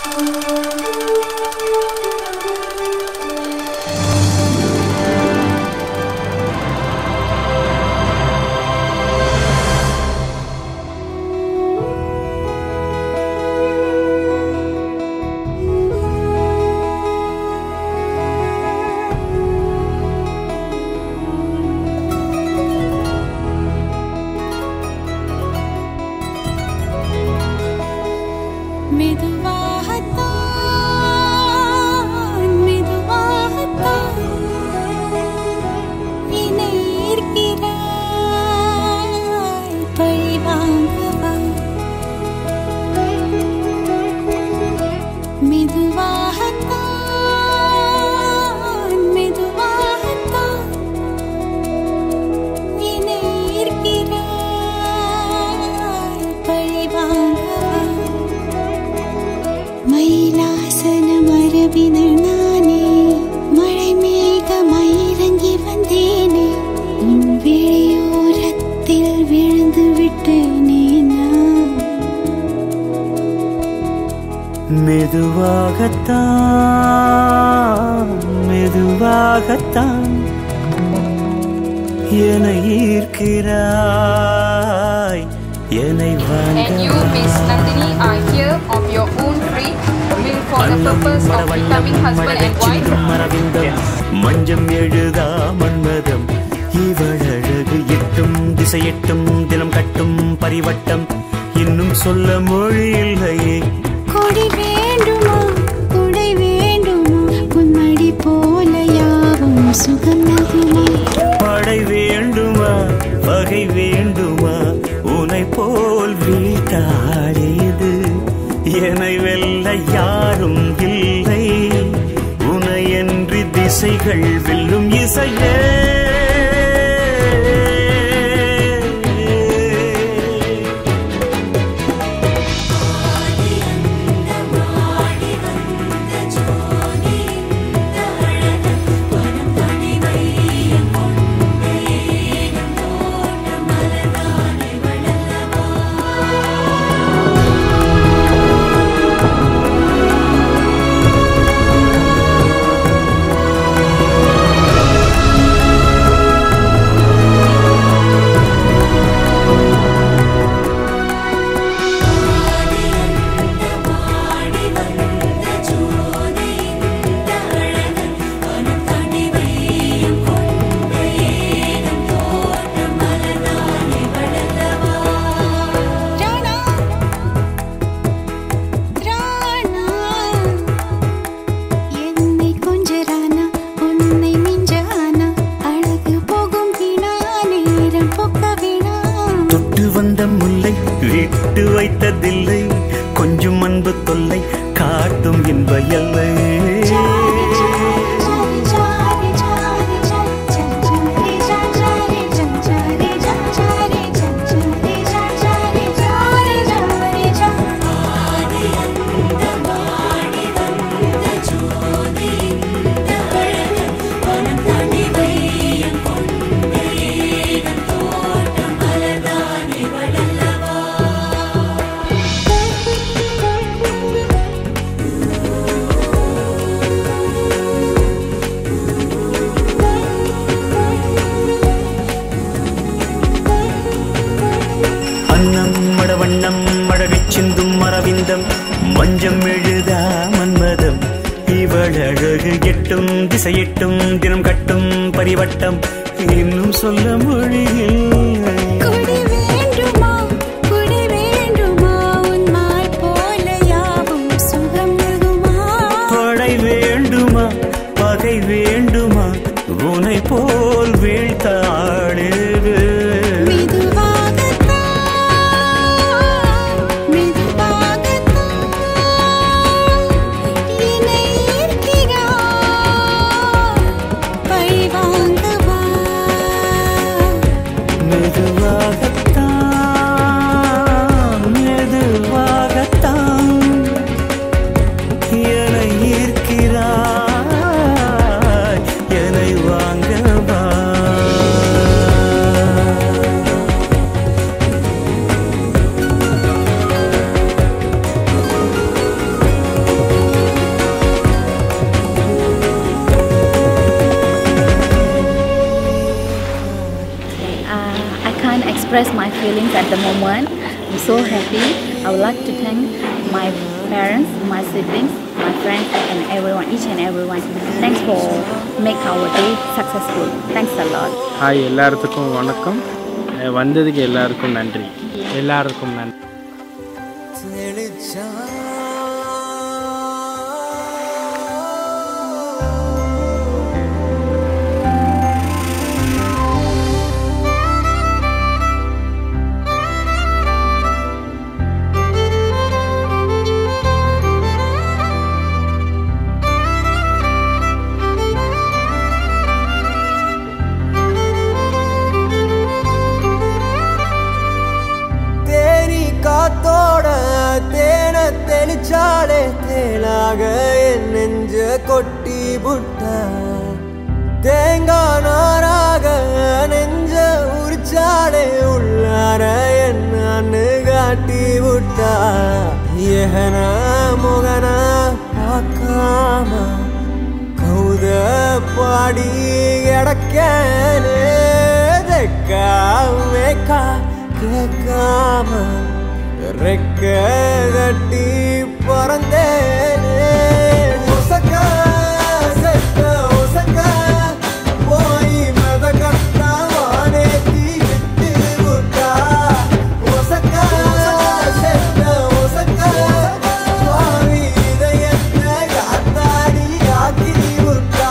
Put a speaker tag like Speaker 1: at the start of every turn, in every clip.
Speaker 1: மெதுவாகத்தான் மெதுவாகத்தான் என்னை ஈர்க்கிறாய் பழி வாங்கவா மெதுவாகத்தான் மெதுவாகத்தான் என்னை ஈர்க்கிறாய் பழி வாங்கவா மயிலாசன மரபினர் நானே மழை மேகமாய் இறங்கி வந்தேனே உன் விழியோரத்தில் விழுந்து விட்டேனே நான்
Speaker 2: மெதுவாகத்தான் மெதுவாகத்தான் என ஈர்க்கிறாய் என்னை
Speaker 3: And you, Miss Nandini, are here of your own free will for the purpose of becoming husband and wife.
Speaker 2: மரவிந்தம் மஞ்சம் எழுதா மன்மதம் இவழகு எட்டும் திசையெட்டும் தினம் கட்டும் பரிவட்டம் இன்னும் சொல்ல மொழி இல்லையே
Speaker 1: கொடி வேண்டுமா குடை வேண்டுமா உன்மடி போல யாவும் சுகம் நகுமா
Speaker 2: படை வேண்டுமா வகை வேண்டுமா உனை போல் வீட்டாடியது என்னை வெல்ல யாரும் இல்லை உனையன்றி திசைகள் வெல்லும் இசையே
Speaker 1: ராணா ராணா என்னை கொஞ்சரானா உன்னை மிஞ்சானா அழகு போகும் வீணா நேரம் போக்க வீணா
Speaker 2: தொட்டு வந்த முல்லை விட்டு வைத்ததில்லை கொஞ்சம் அன்பு தொல்லை காட்டும் இன்ப எல்லை அன்னம் மடவண்ணம் மழகைச் சிந்தும் மரவிந்தம் மஞ்சம் எழுதா மன்மதம் இவள் அழகு எட்டும் திசையெட்டும் தினம் கட்டும் பரிவட்டம் இன்னும் சொல்ல மொழியில்
Speaker 1: குடி வேண்டுமா குடி வேண்டுமா உன் மாய் போல யாவும் சுகம் நகுமா
Speaker 2: படை வேண்டுமா பகை வேண்டுமா உனை போல் வீழ்த்தாடுது
Speaker 1: மெதுவாகத்தான் மெதுவாகத்தான் என்னை ஈர்க்கிறாய் பழி வாங்கவா
Speaker 4: express my feelings at the moment. I'm so happy. I would like to thank my parents, my siblings, my friends, and everyone, each and everyone. Thanks for make our day successful. Thanks a lot.
Speaker 5: Hi எல்லாத்துக்கும் வணக்கம் அஹ் வந்ததுக்கு எல்லாருக்கும் நன்றி எல்லாருக்கும் நன்றி
Speaker 6: தேனி காத்தோட தேன தெளிச்சாலே தேனாக என் நெஞ்ச கொட்டி புட்டா தேங்காய் நாராக நெஞ்ச உரிச்சாலே உள்ளார என்னன்னு காட்டி விட்டா ஏகன முகன பார்க்காம கௌத பாடி கிடக்கனே தெக்கா மேக்கா கேட்காம ரெக்க கட்டி பறந்தேனே ஒசக்கா செத்த ஒசக்கா போய் மத கட்டா வானே தீ விட்டு விட்டா ஒசக்கா செத்த ஒசக்கா சுவாமி இதயத்தை காத்தாடி ஆக்கி விட்டா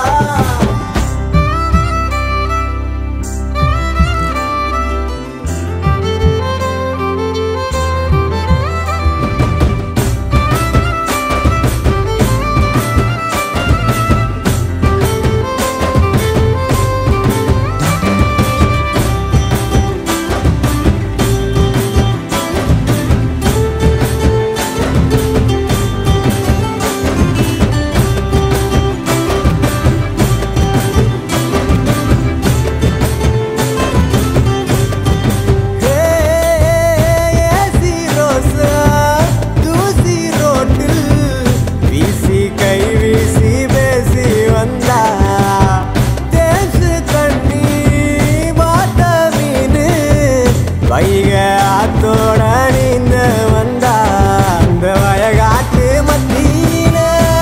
Speaker 6: ஏசி ரோசா தூசி ரோட்டில் வீசி கை வீசி பேசி வந்தா தேசு தண்ணி மாட்ட மீனு வைக ஆத்தோட நீந்த வந்தா அந்த வயகாட்டு மத்தியில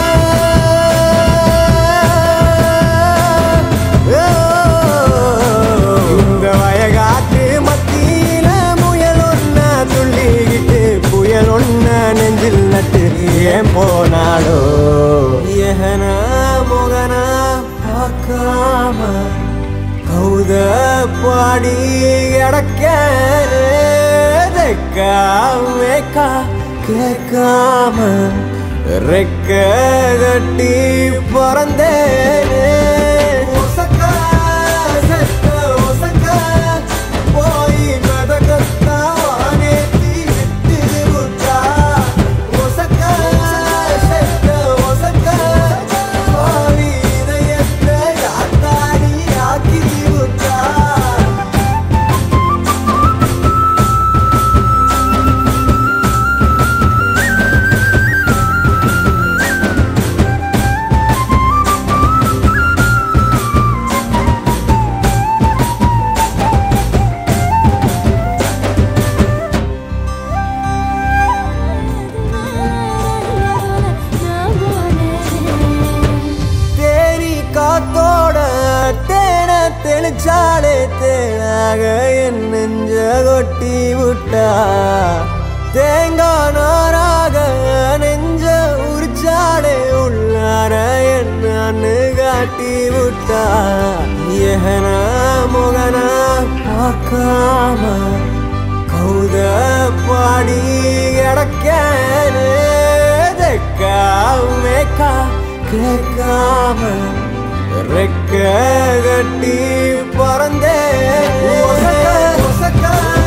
Speaker 6: இந்த வயகாட்டு மத்தியில முயல் ஒன்ன துள்ளிக்கிட்டு புயல் ஒன்ன நெஞ்சில் நட்டு ஏன் போனாலோ ஏகன முகன பார்க்காம கௌத பாடி கிடக்கனே தெக்கா மேக்கா கேட்காம ரெக்க கட்டி பறந்தேனே ஒசக்கா செத்த ஒசக்கா போய் மதகத்தா வானே தீ விட்டு விட்டா ஒசக்கா செத்த ஒசக்கா சுவாமி இதயத்தை காத்தாடி ஆக்கி விட்டா தேனி காத்தோட தேன தெளிச்சாலே தேனாக என் நெஞ்ச கொட்டி விட்டா தேங்காய் நாராக நெஞ்ச உரிச்சாலே உள்ளார என்னன்னு காட்டி விட்டா ஏகன முகன பார்க்காம கௌத பாடி கிடக்கனே தெக்கா மேக்கா கேட்காம ரெக்க கட்டி பறந்தே ஒசக்கா